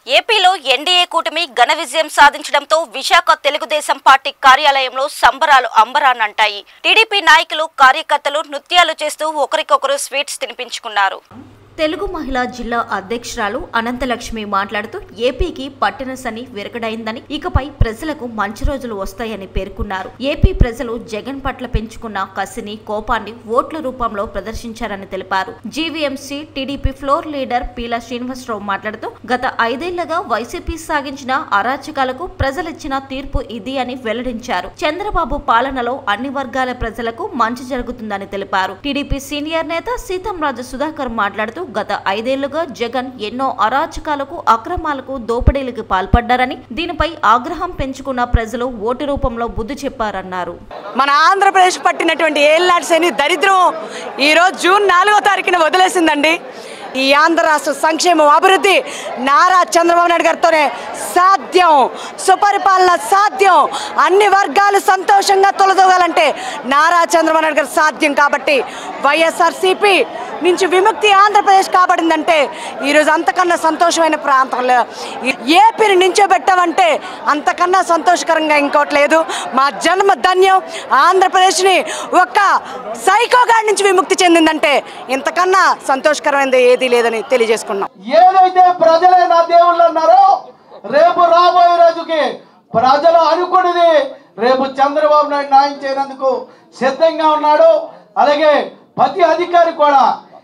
ఏపీలో ఎన్డీఏ కూటమి ఘన విజయం సాధించడంతో విశాఖ తెలుగుదేశం పార్టీ కార్యాలయంలో సంబరాలు అంబరాన్నంటాయి టీడీపీ నాయకులు కార్యకర్తలు నృత్యాలు చేస్తూ ఒకరికొకరు స్వీట్స్ తినిపించుకున్నారు తెలుగు మహిళా జిల్లా అధ్యక్షురాలు అనంతలక్ష్మి మాట్లాడుతూ ఏపీకి పట్టిన సని విరగడైందని ఇకపై ప్రజలకు మంచి రోజులు వస్తాయని పేర్కొన్నారు ఏపీ ప్రజలు జగన్ పట్ల పెంచుకున్న కసిని కోపాన్ని ఓట్ల రూపంలో ప్రదర్శించారని తెలిపారు GVMC TDP floor leader Peela Srinivasarao మాట్లాడుతూ గత ఐదేళ్లుగా వైసీపీ సాగించిన అరాచకాలకు ప్రజలిచ్చిన తీర్పు ఇది అని వెల్లడించారు చంద్రబాబు పాలనలో అన్ని వర్గాల ప్రజలకు మంచి జరుగుతుందని తెలిపారు టీడీపీ సీనియర్ నేత సీతంరాజు సుధాకర్ మాట్లాడుతూ గత ఐదేళ్లుగా జగన్ ఎన్నో అరాచకాలకు అక్రమాలకు దోపిడీలకు పాల్పడ్డారని దీనిపై ఆగ్రహం పెంచుకున్న ప్రజలు ఓటు రూపంలో బుద్ధి చెప్పారన్నారు మన ఆంధ్రప్రదేశ్ పట్టినటువంటి ఏళ్ళనాటి శని దరిద్రం ఈరోజు జూన్ నాలుగో తారీఖున వదిలేసిందండి ఈ ఆంధ్ర రాష్ట్ర సంక్షేమం అభివృద్ధి నారా చంద్రబాబు నాయుడు గారితోనే సాధ్యం సుపరిపాలన సాధ్యం అన్ని వర్గాలు సంతోషంగా తొలదోగాలంటే నారా చంద్రబాబు నాయుడు గారు సాధ్యం కాబట్టి వైఎస్ఆర్సీపీ నుంచి విముక్తి ఆంధ్రప్రదేశ్ కాబడిందంటే ఈరోజు అంతకన్నా సంతోషమైన ప్రాంతంలో ఏపీని నించోబెట్టామంటే అంతకన్నా సంతోషకరంగా ఇంకోటి లేదు మా జన్మ ధన్యం ఆంధ్రప్రదేశ్ని ఒక్క సైకోగాడి నుంచి విముక్తి చెందిందంటే ఇంతకన్నా సంతోషకరమైనది ఏదీ లేదని తెలియజేసుకున్నాం ఏదైతే ప్రజలే నా దేవుళ్ళు అన్నారో రేపు రాబోయే రోజుకి ప్రజలు అనుకున్నది రేపు చంద్రబాబు నాయుడు న్యాయం చేయనందుకు సిద్ధంగా ఉన్నాడు అలాగే ప్రతి అధికారి కూడా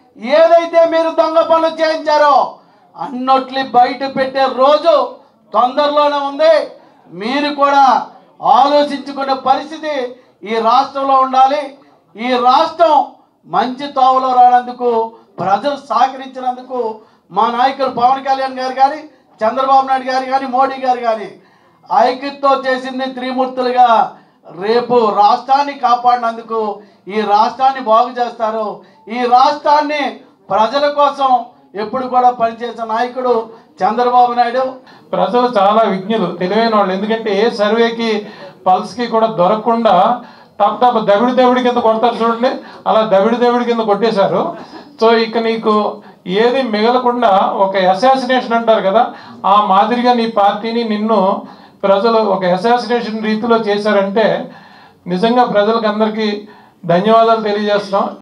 ఏదైతే మీరు దొంగ పనులు చేయించారో అన్నట్లు బయట పెట్టే రోజు తొందరలోనే ఉంది మీరు కూడా ఆలోచించుకునే పరిస్థితి ఈ రాష్ట్రంలో ఉండాలి ఈ రాష్ట్రం మంచి తోవలో రానందుకు ప్రజలు సహకరించినందుకు మా నాయకులు పవన్ కళ్యాణ్ గారు కానీ చంద్రబాబు నాయుడు గారు కానీ మోడీ గారు కానీ ఐక్యతతో చేసింది త్రిమూర్తులుగా రేపు రాష్ట్రాన్ని కాపాడినందుకు ఈ రాష్ట్రాన్ని బాగు చేస్తారు ఈ రాష్ట్రాన్ని ప్రజల కోసం ఎప్పుడు కూడా పనిచేసే నాయకుడు చంద్రబాబు నాయుడు ప్రజలు చాలా విజ్ఞులు తెలివైన వాళ్ళు ఎందుకంటే ఏ సర్వేకి పల్స్కి కూడా దొరకకుండా టప్ టప్ దవిడి దవిడి కింద కొడతారు చూడండి అలా దవిడి దవిడి కింద కొట్టేశారు సో ఇక నీకు ఏది మిగలకుండా ఒక అసాసినేషన్ అంటారు కదా ఆ మాదిరిగా నీ పార్టీని నిన్ను ప్రజలు ఒక అసాసినేషన్ రీతిలో చేశారంటే నిజంగా ప్రజలకు అందరికీ ధన్యవాదాలు తెలియజేస్తున్నాం